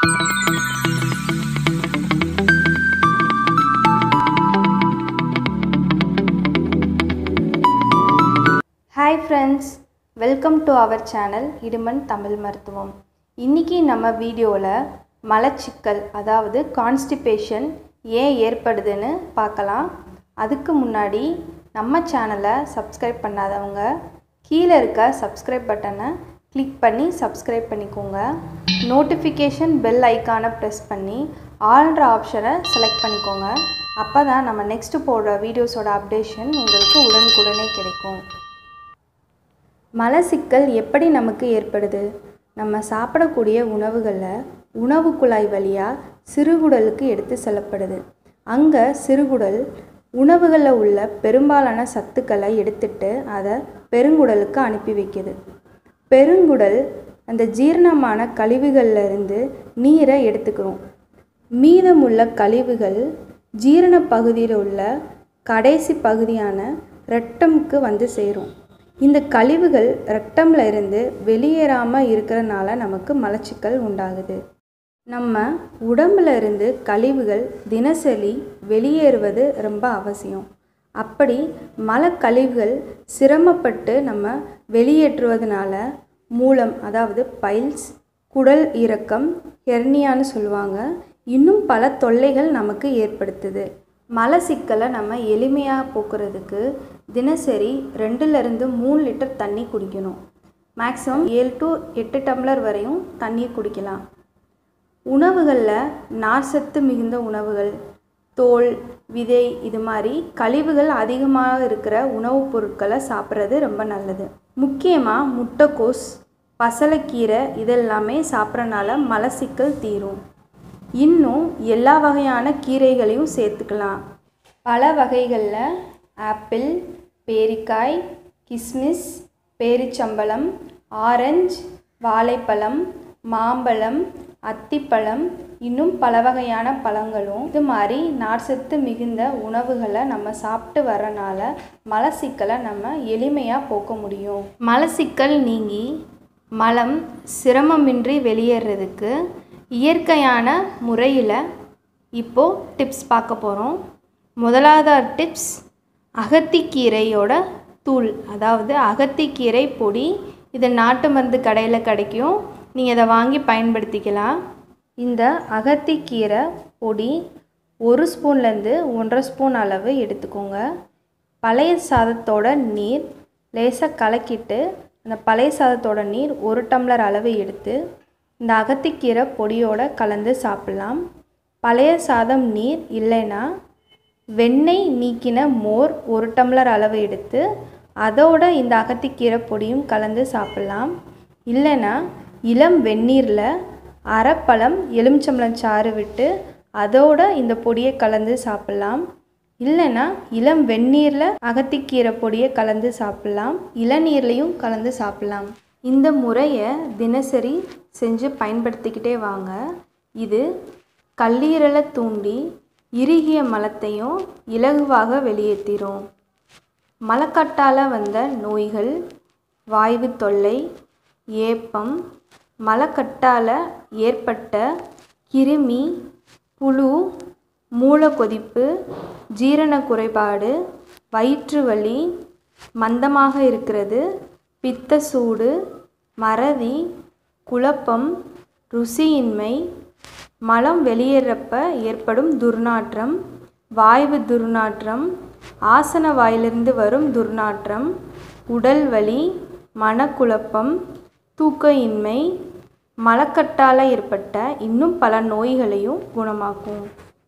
hi friends welcome to our channel இடுமன் தமிழ் மருத்துவம் இன்றைக்கி நம்ம வீடியோவில் மலச்சிக்கல் அதாவது கான்ஸ்டிபேஷன் ஏன் ஏற்படுதுன்னு பார்க்கலாம் அதுக்கு முன்னாடி நம்ம சேனலை சப்ஸ்கிரைப் பண்ணாதவங்க கீழே இருக்க சப்ஸ்கிரைப் பட்டனை கிளிக் பண்ணி சப்ஸ்கிரைப் பண்ணிக்கோங்க நோட்டிஃபிகேஷன் பெல் ஐக்கானை ப்ரெஸ் பண்ணி ஆல்ன்ற ஆப்ஷனை செலக்ட் பண்ணிக்கோங்க அப்போ தான் நம்ம நெக்ஸ்ட்டு போடுற வீடியோஸோட அப்டேஷன் உங்களுக்கு உடனுக்குடனே கிடைக்கும் மலச்சிக்கல் எப்படி நமக்கு ஏற்படுது நம்ம சாப்பிடக்கூடிய உணவுகளில் உணவு குழாய் வழியாக சிறுகுடலுக்கு எடுத்து செல்லப்படுது அங்கே சிறுகுடல் உணவுகளில் உள்ள பெரும்பாலான சத்துக்களை எடுத்துட்டு அதை பெருங்குடலுக்கு அனுப்பி வைக்குது பெருங்குடல் அந்த ஜீரணமான கழிவுகள்ல இருந்து நீரை எடுத்துக்கிறோம் மீதமுள்ள கழிவுகள் ஜீரண பகுதியில் உள்ள கடைசி பகுதியான ரெட்டமுக்கு வந்து சேரும் இந்த கழிவுகள் ரெட்டம்ல இருந்து வெளியேறாமல் இருக்கிறனால நமக்கு மலச்சிக்கல் உண்டாகுது நம்ம உடம்புல இருந்து கழிவுகள் தினசரி வெளியேறுவது ரொம்ப அவசியம் அப்படி மலக்கழிவுகள் சிரமப்பட்டு நம்ம வெளியேற்றுவதனால மூலம் அதாவது பைல்ஸ் குடல் இறக்கம் ஹெர்னியான்னு சொல்லுவாங்க இன்னும் பல தொல்லைகள் நமக்கு ஏற்படுத்துது மலச்சிக்கலை நம்ம எளிமையாக போக்குறதுக்கு தினசரி ரெண்டுலேருந்து மூணு லிட்டர் தண்ணி குடிக்கணும் மேக்ஸிமம் ஏழு டு எட்டு டம்ளர் வரையும் தண்ணி குடிக்கலாம் உணவுகளில் நார்சத்து மிகுந்த உணவுகள் தோல் விதை இது மாதிரி கழிவுகள் அதிகமாக இருக்கிற உணவுப் பொருட்களை சாப்பிட்றது ரொம்ப நல்லது முக்கியமாக முட்டைக்கோஸ் பசலைக்கீரை இதெல்லாமே சாப்பிட்றனால மலச்சிக்கல் தீரும் இன்னும் எல்லா வகையான கீரைகளையும் சேர்த்துக்கலாம் பல வகைகளில் ஆப்பிள் பேரிக்காய் கிஸ்மிஸ் பேரிச்சம்பழம் ஆரஞ்சு வாழைப்பழம் மாம்பழம் அத்திப்பழம் இன்னும் பல வகையான பழங்களும் இது மாதிரி நார்சத்து மிகுந்த உணவுகளை நம்ம சாப்பிட்டு வரனால மலச்சிக்கலை நம்ம எளிமையாக போக்க முடியும் மலச்சிக்கல் நீங்கி மலம் சிரமமின்றி வெளியேறதுக்கு இயற்கையான முறையில் இப்போது டிப்ஸ் பார்க்க போகிறோம் முதலாவது டிப்ஸ் அகத்திக்கீரையோட தூள் அதாவது அகத்திக்கீரை பொடி இது நாட்டு மருந்து கடையில் கிடைக்கும் நீங்கள் இதை வாங்கி பயன்படுத்திக்கலாம் இந்த அகத்திக்கீரை பொடி ஒரு ஸ்பூன்லேருந்து ஒன்றரை ஸ்பூன் அளவு எடுத்துக்கோங்க பழைய சாதத்தோட நீர் லேசாக கலக்கிட்டு அந்த பழைய சாதத்தோட நீர் ஒரு டம்ளர் அளவு எடுத்து இந்த அகத்திக்கீரை பொடியோட கலந்து சாப்பிட்லாம் பழைய சாதம் நீர் இல்லைன்னா வெண்ணெய் நீக்கின மோர் ஒரு டம்ளர் அளவு எடுத்து அதோட இந்த அகத்திக்கீரை பொடியும் கலந்து சாப்பிட்லாம் இல்லைன்னா இளம் வெந்நீரில் அரைப்பழம் எலுமிச்சம்பழம் சாறு விட்டு அதோட இந்த பொடியை கலந்து சாப்பிட்லாம் இல்லைன்னா இளம் வெந்நீரில் அகத்திக்கீரை பொடியை கலந்து சாப்பிட்லாம் இளநீர்லையும் கலந்து சாப்பிட்லாம் இந்த முறையை தினசரி செஞ்சு பயன்படுத்திக்கிட்டே வாங்க இது கல்லீரலை தூண்டி இறுகிய மலத்தையும் இலகுவாக வெளியேற்றிரும் மலக்கட்டால் வந்த நோய்கள் வாய்வு தொல்லை ஏப்பம் மலக்கட்டால் ஏற்பட்ட கிருமி புழு மூலக்கொதிப்பு ஜீரண குறைபாடு வயிற்று வலி மந்தமாக இருக்கிறது பித்த சூடு மறதி குழப்பம் ருசியின்மை மலம் வெளியேறப்ப ஏற்படும் துர்நாற்றம் வாய்வு துர்நாற்றம் ஆசன வாயிலிருந்து வரும் துர்நாற்றம் உடல் வலி மனக்குழப்பம் தூக்க இன்மை மலக்கட்டால் ஏற்பட்ட இன்னும் பல நோய்களையும் குணமாக்கும்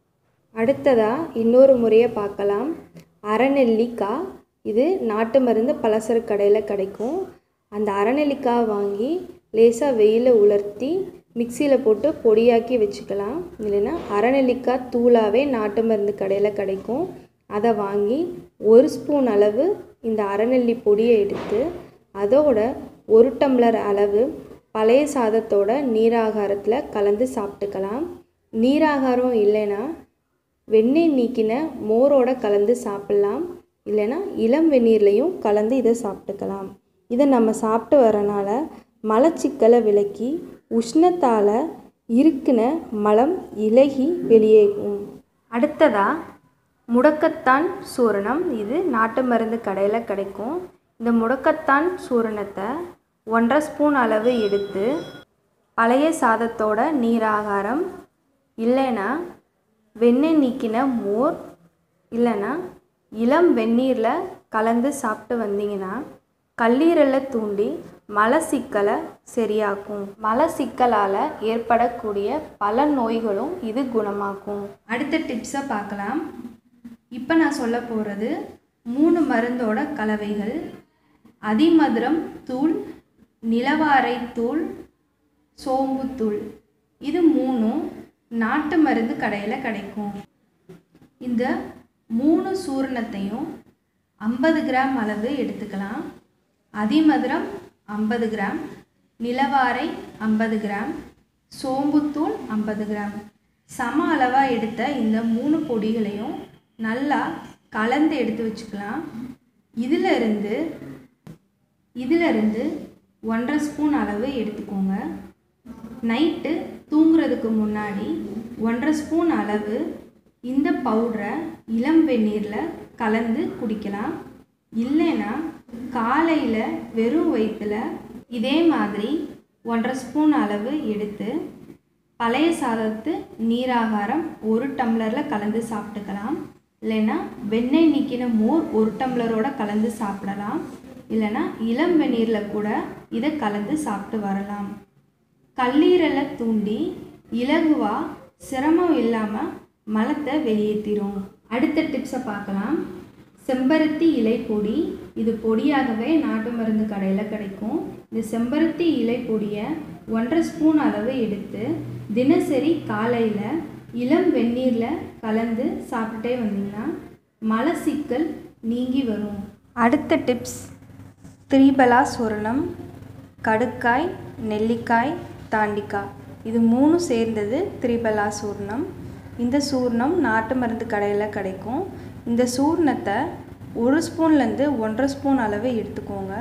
அடுத்ததாக இன்னொரு முறையை பார்க்கலாம் அரைநெல்லிக்காய் இது நாட்டு மருந்து பலசர கடையில் கிடைக்கும் அந்த அரைநெல்லிக்காய் வாங்கி லேசாக வெயிலில் உலர்த்தி மிக்சியில் போட்டு பொடியாக்கி வச்சுக்கலாம் இல்லைன்னா அரைநெல்லிக்காய் தூளாகவே நாட்டு மருந்து கடையில் கிடைக்கும் அதை வாங்கி ஒரு ஸ்பூன் அளவு இந்த அரைநெல்லி பொடியை எடுத்து அதோட ஒரு டம்ளர் அளவு பழைய சாதத்தோட நீராகாரத்தில் கலந்து சாப்பிட்டுக்கலாம் நீராகாரம் இல்லைன்னா வெண்ணெய் நீக்கின மோரோட கலந்து சாப்பிட்லாம் இல்லைன்னா இளம் வெந்நீர்லையும் கலந்து இதை சாப்பிட்டுக்கலாம் இதை நம்ம சாப்பிட்டு வரனால மலச்சிக்கலை விலக்கி உஷ்ணத்தால் இருக்குன மலம் இலகி வெளியேறும் அடுத்ததாக முடக்கத்தான் சூரணம் இது நாட்டு மருந்து கடையில் கிடைக்கும் இந்த முடக்கத்தான் சூரணத்தை ஒன்றரை ஸ்பூன் அளவு எடுத்து பழைய சாதத்தோட நீராகாரம் இல்லைன்னா வெண்ணெய் நீக்கின மோர் இல்லைன்னா இளம் வெந்நீரில் கலந்து சாப்பிட்டு வந்தீங்கன்னா கல்லீரலை தூண்டி மலச்சிக்கலை சரியாக்கும் மலச்சிக்கலால் ஏற்படக்கூடிய பல நோய்களும் இது குணமாக்கும் அடுத்த டிப்ஸை பார்க்கலாம் இப்போ நான் சொல்ல போகிறது மூணு மருந்தோட கலவைகள் அதிமதுரம் தூள் நிலவாரை தூள் சோம்புத்தூள் இது மூணும் நாட்டு மருந்து கடையில் கிடைக்கும் இந்த மூணு சூரணத்தையும் ஐம்பது கிராம் அளவு எடுத்துக்கலாம் அதிமதுரம் ஐம்பது கிராம் நிலவாரை ஐம்பது கிராம் சோம்புத்தூள் ஐம்பது கிராம் சம அளவாக எடுத்த இந்த மூணு பொடிகளையும் நல்லா கலந்து எடுத்து வச்சுக்கலாம் இதில் இருந்து இதில் இருந்து ஒன்றரை ஸ்பூன் அளவு எடுத்துக்கோங்க நைட்டு தூங்குறதுக்கு முன்னாடி ஒன்றரை ஸ்பூன் அளவு இந்த பவுடரை இளம் வெந்நீரில் கலந்து குடிக்கலாம் இல்லைன்னா காலையில் வெறும் வயிற்றில் இதே மாதிரி ஒன்றரை ஸ்பூன் அளவு எடுத்து பழைய சாதத்து நீராகாரம் ஒரு டம்ளரில் கலந்து சாப்பிட்டுக்கலாம் இல்லைன்னா வெண்ணெய் நீக்கின மோர் ஒரு டம்ளரோட கலந்து சாப்பிடலாம் இல்லைன்னா இளம் வெந்நீரில் கூட இதை கலந்து சாப்பிட்டு வரலாம் கல்லீரலை தூண்டி இலகுவாக சிரமம் இல்லாமல் மலத்தை வெளியேற்றிடும் அடுத்த டிப்ஸை பார்க்கலாம் செம்பருத்தி இலை பொடி இது பொடியாகவே நாட்டு மருந்து கடையில் கிடைக்கும் இந்த செம்பருத்தி இலை பொடியை ஒன்றரை ஸ்பூன் அளவு எடுத்து தினசரி காலையில் இளம் வெந்நீரில் கலந்து சாப்பிட்டுட்டே வந்தீங்கன்னா மலச்சிக்கல் நீங்கி வரும் அடுத்த டிப்ஸ் திரிபலா சூரணம் கடுக்காய் நெல்லிக்காய் தாண்டிக்காய் இது மூணு சேர்ந்தது திரிபலா சூர்ணம் இந்த சூர்ணம் நாட்டு மருந்து கடையில் கிடைக்கும் இந்த சூர்ணத்தை ஒரு ஸ்பூன்லேருந்து ஒன்றரை ஸ்பூன் அளவு எடுத்துக்கோங்க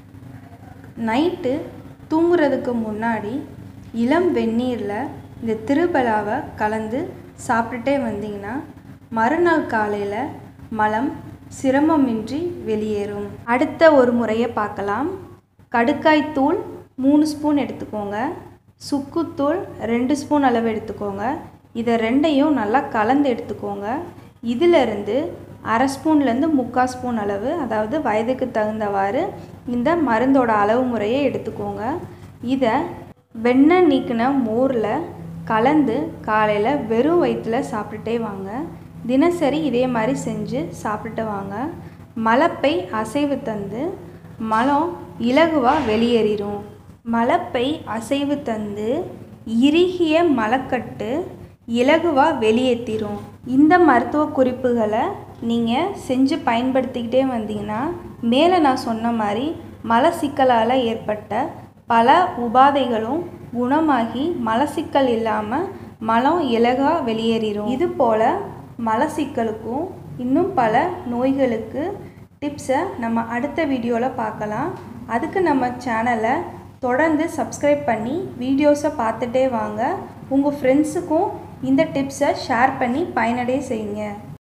நைட்டு தூங்குறதுக்கு முன்னாடி இளம் வெந்நீரில் இந்த திருபலாவை கலந்து சாப்பிட்டுட்டே வந்தீங்கன்னா மறுநாள் காலையில் மலம் சிரமமின்றி வெளியேறும் அடுத்த ஒரு முறையை பார்க்கலாம் கடுக்காய் தூள் மூணு ஸ்பூன் எடுத்துக்கோங்க சுக்குத்தூள் ரெண்டு ஸ்பூன் அளவு எடுத்துக்கோங்க இதை ரெண்டையும் நல்லா கலந்து எடுத்துக்கோங்க இதிலிருந்து அரை ஸ்பூன்லேருந்து முக்கால் ஸ்பூன் அளவு அதாவது வயதுக்கு தகுந்தவாறு இந்த மருந்தோட அளவு முறையை எடுத்துக்கோங்க இதை வெண்ணெய் நீக்கின மோரில் கலந்து காலையில் வெறும் வயிற்றில் சாப்பிட்டுட்டே வாங்க தினசரி இதே மாதிரி செஞ்சு சாப்பிட்டுட்டு வாங்க மலப்பை அசைவு தந்து மலம் இலகுவாக வெளியேறிடும் மலப்பை அசைவு தந்து இறுகிய மலக்கட்டு இலகுவாக வெளியேற்றிடும் இந்த மருத்துவ குறிப்புகளை நீங்கள் செஞ்சு பயன்படுத்திக்கிட்டே வந்தீங்கன்னா மேலே நான் சொன்ன மாதிரி மலச்சிக்கலால் ஏற்பட்ட பல உபாதைகளும் குணமாகி மலச்சிக்கல் இல்லாமல் மலம் இலகாக வெளியேறிடும் இது போல் மலச்சிக்கலுக்கும் இன்னும் பல நோய்களுக்கு டிப்ஸை நம்ம அடுத்த வீடியோவில் பார்க்கலாம் அதுக்கு நம்ம சேனலை தொடர்ந்து சப்ஸ்கிரைப் பண்ணி வீடியோஸை பார்த்துட்டே வாங்க உங்கள் ஃப்ரெண்ட்ஸுக்கும் இந்த டிப்ஸை ஷேர் பண்ணி பயனடைய செய்யுங்க